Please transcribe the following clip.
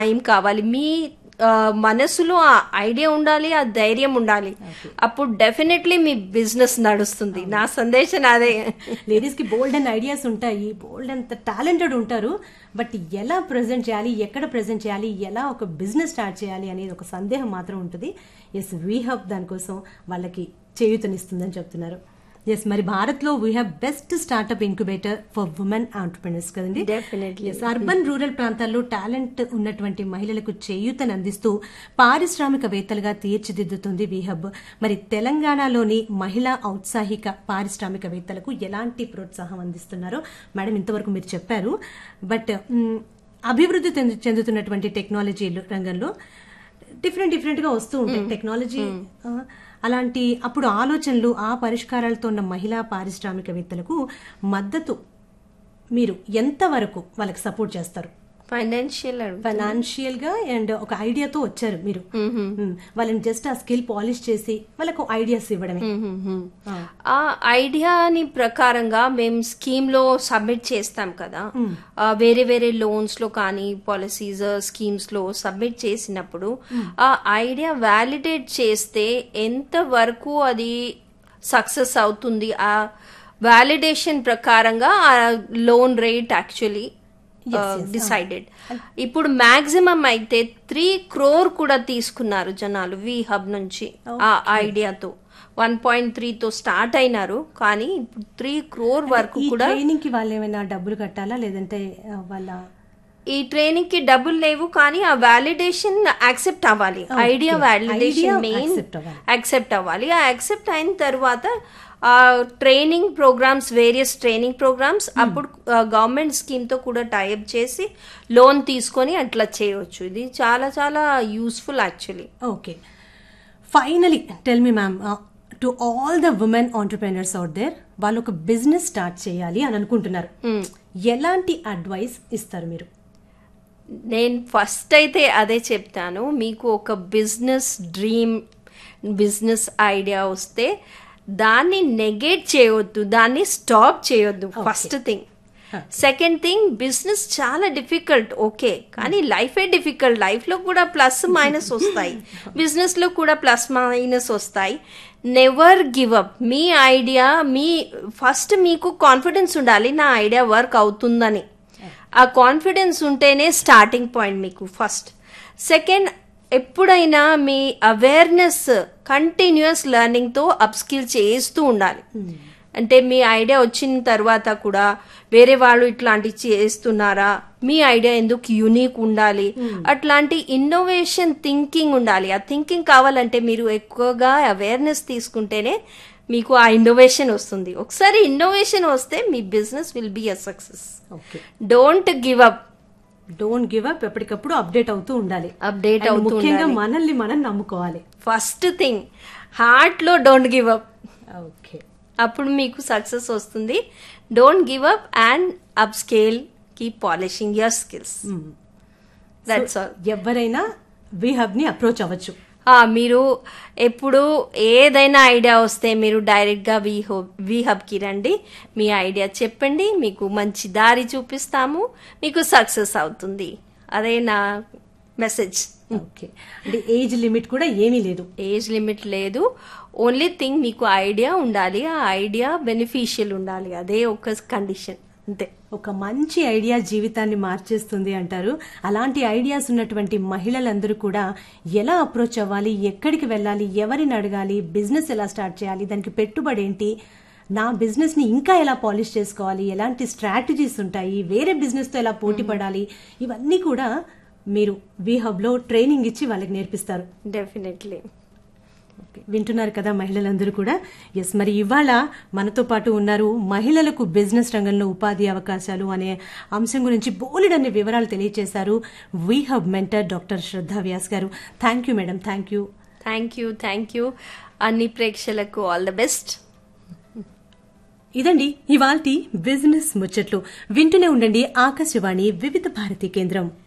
Time కావాలి మీ ఆ, మనసులో ఆ ఐడియా ఉండాలి ఆ ధైర్యం ఉండాలి అప్పుడు డెఫినెట్లీ మీ బిజినెస్ నడుస్తుంది నా సందేశం అదే లేడీస్ కి బోల్డ్ అండ్ ఐడియాస్ ఉంటాయి బోల్డ్ అంత టాలెంటెడ్ ఉంటారు బట్ ఎలా ప్రజెంట్ చేయాలి ఎక్కడ ప్రజెంట్ చేయాలి ఎలా ఒక బిజినెస్ స్టార్ట్ చేయాలి అనేది ఒక సందేహం మాత్రం ఉంటుంది ఎస్ వీ హబ్ దానికోసం వాళ్ళకి చేయూతనిస్తుందని చెప్తున్నారు ఎస్ మరి భారత్ లో we have best startup incubator for women entrepreneurs కదండి Definitely. ఎస్ అర్బన్ రూరల్ ప్రాంతాల్లో టాలెంట్ ఉన్నటువంటి మహిళలకు చేయూతను అందిస్తూ పారిశ్రామికవేత్తలుగా తీర్చిదిద్దుతుంది వీహబ్ మరి తెలంగాణలోని మహిళా ఔత్సాహిక పారిశ్రామికవేత్తలకు ఎలాంటి ప్రోత్సాహం అందిస్తున్నారో మేడం ఇంతవరకు మీరు చెప్పారు బట్ మ్, అభివృద్ధి చెందు- చెందుతున్నటువంటి టెక్నాలజీ రంగంలో డిఫరెంట్ డిఫరెంట్ గా వస్తూ ఉంటాయి టెక్నాలజీ ఆ, అలాంటి అప్పుడు ఆలోచనలు ఆ పరిష్కారాలతో ఉన్న మహిళా పారిశ్రామికవేత్తలకు మద్దతు మీరు ఎంతవరకు వాళ్ళకి సపోర్ట్ చేస్తారు ఫైనాన్షియల్ ఫైనాన్షియల్ గా అండ్ ఒక ఐడియాతో వచ్చారు మీరు మ్మ్. వాళ్ళని జస్ట్ ఆ స్కిల్ పాలిష్ చేసి వాళ్ళకు ఐడియాస్ ఇవ్వడమే ఆ. ఆ ఐడియాని ప్రకారంగా మేము స్కీమ్ లో సబ్మిట్ చేస్తాం కదా ఆ, వేరే వేరే లోన్స్ లో కానీ పాలసీస్ స్కీమ్స్ లో సబ్మిట్ చేసినప్పుడు ఆ ఐడియా వ్యాలిడేట్ చేస్తే ఎంత వరకు అది సక్సెస్ అవుతుంది ఆ వ్యాలిడేషన్ ప్రకారంగా ఆ లోన్ రేట్ యాక్చువల్లీ డిసైడెడ్ ఇప్పుడు మాక్సిమం అయితే త్రీ క్రోర్ కూడా తీసుకున్నారు జనాలు వి హబ్ నుంచి ఆ ఐడియాతో వన్ పాయింట్ త్రీతో స్టార్ట్ అయినారు కానీ ఇప్పుడు త్రీ క్రోర్ వరకు ఈ కూడా ట్రైనింగ్ కి వాళ్ళు ఏమైనా డబ్బులు కట్టాలా లేదంటే ఆ, వాళ్ళ ఈ ట్రైనింగ్ కి డబ్బులు లేవు కానీ ఆ వ్యాలిడేషన్ యాక్సెప్ట్ అవ్వాలి idea validation Idea main accept అవ్వాలి. యాక్సెప్ట్ అవ్వాలి ఆ యాక్సెప్ట్ అయిన తర్వాత ఆ training programmes various training programmes అప్పుడు గవర్నమెంట్ స్కీమ్ తో కూడా టైప్ చేసి లోన్ తీసుకొని అట్లా చేయొచ్చు ఇది చాలా చాలా useful actually okay finally tell me ma'am to all the women entrepreneurs out there వాళ్ళు ఒక బిజినెస్ స్టార్ట్ చేయాలి అని అనుకుంటున్నారు ఎలాంటి అడ్వైస్ ఇస్తారు మీరు నేను ఫస్ట్ అయితే అదే చెప్తాను మీకు ఒక బిజినెస్ డ్రీమ్ బిజినెస్ ఐడియా వస్తే దాన్ని నెగేట్ చేయొద్దు దాన్ని స్టాప్ చేయొద్దు first thing second thing business చాలా డిఫికల్ట్ ఓకే కానీ లైఫే డిఫికల్ట్ లైఫ్లో కూడా ప్లస్ మైనస్ వస్తాయి బిజినెస్లో కూడా ప్లస్ మైనస్ వస్తాయి నెవర్ గివ్ అప్ మీ ఐడియా మీ ఫస్ట్ మీకు కాన్ఫిడెన్స్ ఉండాలి నా ఐడియా వర్క్ అవుతుందని ఆ కాన్ఫిడెన్స్ ఉంటేనే స్టార్టింగ్ పాయింట్ మీకు ఫస్ట్ సెకండ్ ఎప్పుడైనా మీ అవేర్నెస్ కంటిన్యూస్ లెర్నింగ్తో అప్స్కిల్ చేస్తూ ఉండాలి అంటే మీ ఐడియా వచ్చిన తర్వాత కూడా వేరే వాళ్ళు ఇట్లాంటివి చేస్తున్నారా మీ ఐడియా ఎందుకు యూనిక్ ఉండాలి అట్లాంటి ఇన్నోవేషన్ థింకింగ్ ఉండాలి ఆ థింకింగ్ కావాలంటే మీరు ఎక్కువగా అవేర్నెస్ తీసుకుంటేనే మీకు ఆ ఇన్నోవేషన్ వస్తుంది ఒకసారి ఇన్నోవేషన్ వస్తే మీ business will be a success okay don't give up don't give up ఎప్పటికప్పుడు అప్డేట్ అవుతూ ఉండాలి అప్డేట్ And అవుతూ ముఖ్యంగా ఉండాలి. మనల్ని మనం నమ్ముకోవాలి ఫస్ట్ థింగ్ హార్ట్ లో డోంట్ గివ్ అప్ ఓకే అప్పుడు మీకు సక్సెస్ వస్తుంది don't give up and upscale keep polishing your skills that's all ఎవరైనా వి హబ్ ని అప్రోచ్ అవ్వచ్చు మీరు ఎప్పుడు ఏదైనా ఐడియా వస్తే మీరు డైరెక్ట్గా వి హో వి హబ్కి రండి మీ ఐడియా చెప్పండి మీకు మంచి దారి చూపిస్తాము మీకు సక్సెస్ అవుతుంది అదే నా మెసేజ్ ఓకే అంటే ఏజ్ లిమిట్ కూడా ఏమీ లేదు ఏజ్ లిమిట్ లేదు ఓన్లీ థింగ్ మీకు ఐడియా ఉండాలి ఆ ఐడియా బెనిఫిషియల్ ఉండాలి అదే ఒక కండిషన్ అంతే ఒక మంచి ఐడియా జీవితాన్ని మార్చేస్తుంది అంటారు అలాంటి ఐడియాస్ ఉన్నటువంటి మహిళలందరూ కూడా ఎలా అప్రోచ్ అవ్వాలి ఎక్కడికి వెళ్ళాలి ఎవరిని అడగాలి బిజినెస్ ఎలా స్టార్ట్ చేయాలి దానికి పెట్టుబడి ఏంటి నా బిజినెస్ ని ఇంకా ఎలా పాలిష్ చేసుకోవాలి ఎలాంటి స్ట్రాటజీస్ ఉంటాయి వేరే బిజినెస్ తో ఎలా పోటీ పడాలి ఇవన్నీ కూడా మీరు వి హబ్ లో ట్రైనింగ్ ఇచ్చి వాళ్ళకి నేర్పిస్తారు డెఫినెట్లీ ఓకే. వింటున్నారు కదా మహిళలందరూ కూడా ఎస్ మరి ఇవాళ మనతో పాటు ఉన్నారు మహిళలకు బిజినెస్ రంగంలో ఉపాధి అవకాశాలు అనే అంశం గురించి బోలెడన్ని వివరాలు తెలియజేశారు వీ Hub mentor doctor Shraddha Vyas garu thank you madam thank you thank you thank you అన్ని ప్రేక్షకులకు ఆల్ ద బెస్ట్ ఇదండి ఇవాల్టి బిజినెస్ ముచ్చట్లు వింటూనే ఉండండి ఆకాశవాణి వివిధ భారతి కేంద్రం